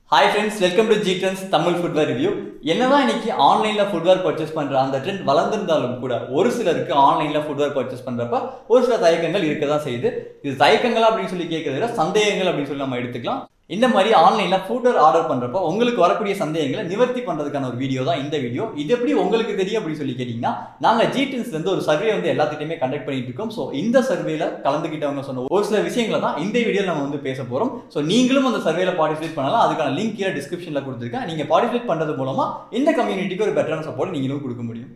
hi friends welcome to G trends Tamil footwear review என்னதான் இன்னைக்கு ஆன்லைனில் ஃபுட்வேர் பர்ச்சேஸ் பண்ணுற அந்த ட்ரெண்ட் வளர்ந்திருந்தாலும் கூட ஒரு சிலருக்கு ஆன்லைனில் ஃபுட்வேர் பர்ச்சேஸ் பண்ணுறப்ப ஒரு சில தயக்கங்கள் இருக்க தான் செய்யுது இது தயக்கங்களா அப்படின்னு சொல்லி கேட்கறத விட சந்தேகங்கள் அப்படின்னு சொல்லி நம்ம எடுத்துக்கலாம் இந்த மாதிரி ஆன்லைனில் ஃபுட்வேர் ஆர்டர் பண்ணுறப்ப உங்களுக்கு வரக்கூடிய சந்தேகங்களை நிவர்த்தி பண்ணுறதுக்கான ஒரு வீடியோ தான் இந்த வீடியோ இது எப்படி உங்களுக்கு தெரியும் அப்படின்னு சொல்லி கேட்டிங்கன்னா நாங்கள் ஜி இருந்து ஒரு சர்வே வந்து எல்லாத்துட்டையுமே கண்டக்ட் பண்ணிட்டு இருக்கோம் ஸோ இந்த சர்வேல கலந்துக்கிட்டவங்க சொன்ன ஒரு சில விஷயங்களை தான் இந்த வீடியோவில் நம்ம வந்து பேச போகிறோம் ஸோ நீங்களும் அந்த சர்வேல பார்ட்டிசிபேட் பண்ணலாம் அதுக்கான லிங்க் கீழே டிஸ்கிரிப்ஷனில் கொடுத்துருக்கேன் நீங்கள் பார்ட்டிசிபேட் பண்ணுறது மூலமாக இந்த கம்யூனிட்டிக்கு ஒரு பெட்டரான சப்போர்ட் நீங்களும் கொடுக்க முடியும்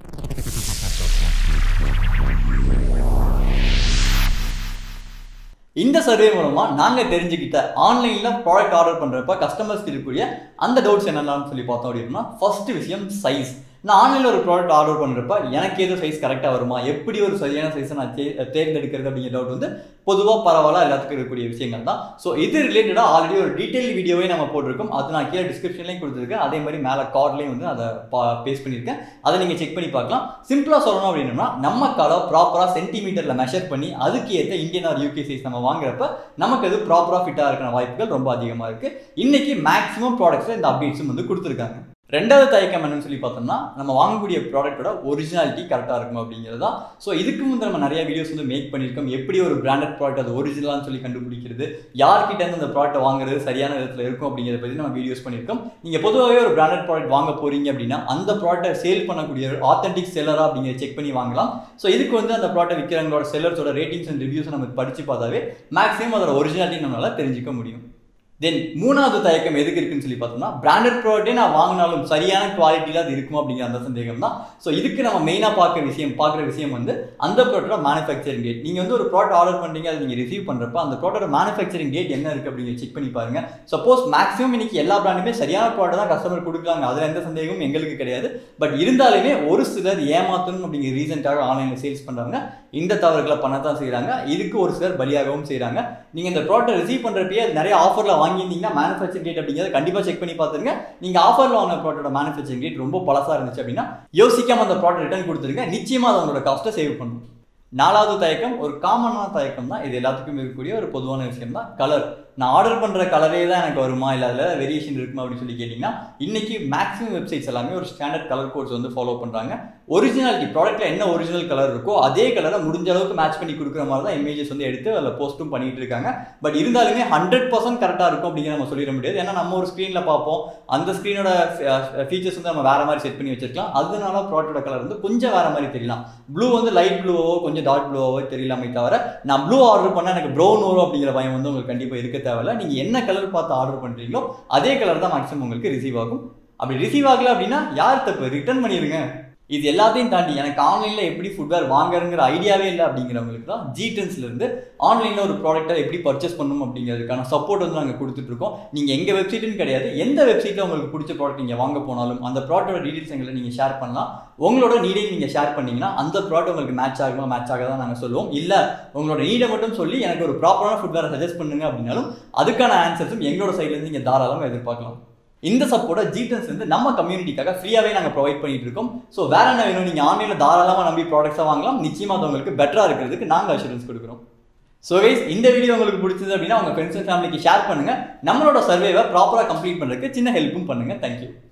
இந்த சர்வே மூலமா நாங்க தெரிஞ்சுக்கிட்ட ஆன்லைன்ல ப்ராடக்ட் ஆர்டர் பண்றப்ப கஸ்டமர்ஸ்க்கு இருக்கக்கூடிய அந்த டவுட்ஸ் என்னென்னு சொல்லி பார்த்தோம் அப்படின்னா ஃபர்ஸ்ட் விஷயம் சைஸ் நான் ஆன்லைனில் ஒரு ப்ராடக்ட் ஆர்டர் பண்ணுறப்ப எனக்கு ஏதோ சைஸ் கரெக்டாக வருமா எப்படி ஒரு சரியான சைஸை நான் தே தேர்ந்தெடுக்கிறது அப்படிங்கிற டவுட் வந்து பொதுவாக பரவாயில்ல எல்லாத்துக்கும் இருக்கக்கூடிய விஷயங்கள் தான் ஸோ இது ரிலேட்டடாக ஆல்ரெடி ஒரு டீட்டெயில் வீடியோவே நம்ம போட்டிருக்கோம் அது நான் கீழே டிஸ்கிரிப்ஷன்லையும் கொடுத்துருக்கேன் அதே மாதிரி மேலே கார்ட்லேயும் வந்து அதை பா பேஸ்ட் பண்ணியிருக்கேன் அதை நீங்கள் செக் பண்ணி பார்க்கலாம் சிம்பிளாக சொல்லணும் அப்படின்னா நம்ம கடை ப்ராப்பராக சென்டிமீட்டரில் மெஷர் பண்ணி அதுக்கு ஏற்ற இந்தியன் ஆர் யூகே சைஸ் நம்ம வாங்குறப்ப நமக்கு அது ப்ராப்பராக ஃபிட்டாக இருக்கிற வாய்ப்புகள் ரொம்ப அதிகமாக இருக்குது இன்றைக்கி மேக்ஸிமம் ப்ராடக்ட்ஸில் இந்த அப்டேட்ஸும் வந்து கொடுத்துருக்காங்க ரெண்டாவது தயக்கம் என்னன்னு சொல்லி பார்த்தோம்னா நம்ம வாங்கக்கூடிய ப்ராடக்ட்டோட ஒரிஜினாலிட்டி கரெக்டாக இருக்கும் அப்படிங்கிறது தான் ஸோ இதுக்கு முந்தைய நம்ம நிறைய வீடியோஸ் வந்து மேக் பண்ணியிருக்கோம் எப்படி ஒரு பிராண்டட் ப்ராடக்ட் அது ஒரிஜினலான்னு சொல்லி கண்டுபிடிக்கிறது யார்கிட்ட இருந்து அந்த ப்ராடக்ட் வாங்குறது சரியான விதத்தில் இருக்கும் அப்படிங்கிறத பற்றி நம்ம வீடியோஸ் பண்ணியிருக்கோம் நீங்கள் பொதுவாகவே ஒரு பிராண்டட் ப்ராடக்ட் வாங்க போறீங்க அப்படின்னா அந்த ப்ராடக்ட்டை சேல் பண்ணக்கூடிய ஆத்தென்டிக் செல்லரா அப்படிங்கிறத செக் பண்ணி வாங்கலாம் ஸோ இதுக்கு வந்து அந்த ப்ராடக்ட் விற்கிறவங்களோட செல்லர்ஸோட ரேட்டிங்ஸ் அண்ட் ரிவ்யூஸ் நம்ம படித்து பார்த்தாவே மேக்ஸிமம் அதோட ஒரிஜினாலிட்டி நம்மளால தெரிஞ்சுக்க முடியும் தென் மூணாவது தயக்கம் எதுக்கு இருக்குன்னு சொல்லி பார்த்தோம்னா பிராண்டட் ப்ராடக்ட்டே நான் வாங்கினாலும் சரியான குவாலிட்டியில் அது இருக்குமா அப்படிங்கிற அந்த சந்தேகம் தான் ஸோ இதுக்கு நம்ம மெயினாக பார்க்குற விஷயம் பார்க்குற விஷயம் வந்து அந்த ப்ராடக்டோட மேனுஃபேக்சரிங் டேட் நீங்கள் வந்து ஒரு ப்ராடக்ட் ஆர்டர் பண்ணுறீங்க அதை நீங்கள் ரிசீவ் பண்ணுறப்ப அந்த ப்ராடக்டோட மேனுஃபேக்சரிங் டேட் என்ன இருக்குது அப்படிங்கிற செக் பண்ணி பாருங்க சப்போஸ் மேக்ஸிமம் இன்னைக்கு எல்லா பிராண்டுமே சரியான ப்ராடக்ட் தான் கஸ்டமர் கொடுக்குறாங்க அதில் எந்த சந்தேகமும் எங்களுக்கு கிடையாது பட் இருந்தாலுமே ஒரு சிலர் ஏமாத்தணும் அப்படிங்கிற ரீசன்ட்டாக ஆன்லைனில் சேல்ஸ் பண்ணுறவங்க இந்த தவறுகளை பண்ணத்தான் செய்கிறாங்க இதுக்கு ஒரு சிலர் பலியாகவும் செய்கிறாங்க நீங்கள் இந்த ப்ராடக்ட் ரிசீவ் பண்ணுறப்பயே நிறைய ஆஃபரில் வாங்கியிருந்தீங்கன்னா மேனுஃபேக்சரிங் டேட் அப்படிங்கிறத கண்டிப்பாக செக் பண்ணி பார்த்துருங்க நீங்கள் ஆஃபரில் வாங்கின ப்ராடக்டோட மேனுஃபேக்சரிங் டேட் ரொம்ப பழசாக இருந்துச்சு அப்படின்னா யோசிக்காம அந்த ப்ராடக்ட் ரிட்டர்ன் கொடுத்துருங்க நிச்சயமாக அது உங்களோட காஸ்ட்டை சேவ் பண்ணும் நாலாவது தயக்கம் ஒரு காமனான தயக்கம் தான் இது எல்லாத்துக்கும் இருக்கக்கூடிய ஒரு பொதுவான விஷயம் தான் கலர் நான் ஆர்டர் பண்ணுற கலரே தான் எனக்கு வருமா இல்லை அதில் வேரியேஷன் இருக்குமா அப்படின்னு சொல்லி கேட்டிங்கன்னா இன்றைக்கி மேக்ஸிமம் வெப்சைட்ஸ் எல்லாமே ஒரு ஸ்டாண்டர்ட் கலர் கோட்ஸ் வந்து ஃபாலோ பண்ணுறாங்க ஒரிஜினாலிட்டி ப்ராடக்ட்டில் என்ன ஒரிஜினல் கலர் இருக்கோ அதே கலரை முடிஞ்ச அளவுக்கு மேட்ச் பண்ணி கொடுக்குற மாதிரி தான் இமேஜஸ் வந்து எடுத்து அதில் போஸ்ட்டும் பண்ணிட்டு இருக்காங்க பட் இருந்தாலுமே ஹண்ட்ரட் பர்சன்ட் கரெக்டாக இருக்கும் அப்படிங்கிற நம்ம சொல்லிட முடியாது ஏன்னா நம்ம ஒரு ஸ்க்ரீனில் பார்ப்போம் அந்த ஸ்க்ரீனோட ஃபீச்சர்ஸ் வந்து நம்ம வேறு மாதிரி செட் பண்ணி வச்சிருக்கலாம் அதனால ப்ராடக்டோட கலர் வந்து கொஞ்சம் வேறு மாதிரி தெரியலாம் ப்ளூ வந்து லைட் ப்ளூவோ கொஞ்சம் டார்க் ப்ளூவோ தெரியலாமே தவிர நான் ப்ளூ ஆர்டர் பண்ணால் எனக்கு ப்ரௌன் வரும் அப்படிங்கிற பயம் வந்து உங்களுக்கு கண்டிப்பாக இருக்க தேவையில்ல நீங்கள் என்ன கலர் பார்த்து ஆர்டர் பண்ணுறீங்களோ அதே கலர் தான் மேக்ஸிமம் உங்களுக்கு ரிசீவ் ஆகும் அப்படி ரிசீவ் ஆகல அப்படின்னா யார் தப்பு ரிட்டர்ன் பண்ணிடுங்க இது எல்லாத்தையும் தாண்டி எனக்கு ஆன்லைனில் எப்படி ஃபுட்வேர் வாங்குறங்கிற ஐடியாவே இல்லை அப்படிங்கிறவங்களுக்கு தான் ஜிடென்ஸ்லேருந்து ஆன்லைனில் ஒரு ப்ராடக்ட்டை எப்படி பர்ச்சேஸ் பண்ணணும் அப்படிங்கிறதுக்கான சப்போர்ட் வந்து நாங்கள் கொடுத்துட்ருக்கோம் நீங்கள் எங்கள் வெப்சைட்டுன்னு கிடையாது எந்த வெப்சைட்டில் உங்களுக்கு பிடிச்ச ப்ராடக்ட் நீங்கள் வாங்க போனாலும் அந்த ப்ராடக்டோட டீட்டெயில்ஸ் எங்களை நீங்கள் ஷேர் பண்ணலாம் உங்களோட நீடையும் நீங்கள் ஷேர் பண்ணீங்கன்னா அந்த ப்ராடக்ட் உங்களுக்கு மேட்ச் ஆகுமா மேட்ச் ஆக தான் நாங்கள் சொல்லுவோம் இல்லை உங்களோட நீடை மட்டும் சொல்லி எனக்கு ஒரு ப்ராப்பரான ஃபுட்வேரை சஜஸ்ட் பண்ணுங்க அப்படின்னாலும் அதுக்கான ஆன்சர்ஸும் எங்களோட சைட்லேருந்து நீங்கள் தாராளமாக எதிர்பார்க்கலாம் இந்த சப்போர்ட்டை ஜிடன்ஸ் வந்து நம்ம கம்யூனிட்டிக்காக ஃப்ரீயாகவே நாங்கள் ப்ரொவைட் பண்ணிட்டு இருக்கோம் ஸோ வேற என்ன வேணும் நீங்கள் ஆன்லைனில் தாராளமாக நம்பி ப்ராடக்ட்ஸாக வாங்கலாம் நிச்சயமாக அது உங்களுக்கு பெட்டராக இருக்கிறதுக்கு நாங்கள் அஷூரன்ஸ் கொடுக்குறோம் ஸோ கைஸ் இந்த வீடியோ உங்களுக்கு பிடிச்சது அப்படின்னா உங்கள் ஃப்ரெண்ட்ஸ் அண்ட் ஃபேமிலிக்கு ஷேர் பண்ணுங்கள் நம்மளோட சர்வேவை ப்ராப்பராக கம்ப்ளீட் பண்ணுறதுக்கு சின்ன ஹெல்ப்பும் பண்ணுங்கள் தேங்க்யூ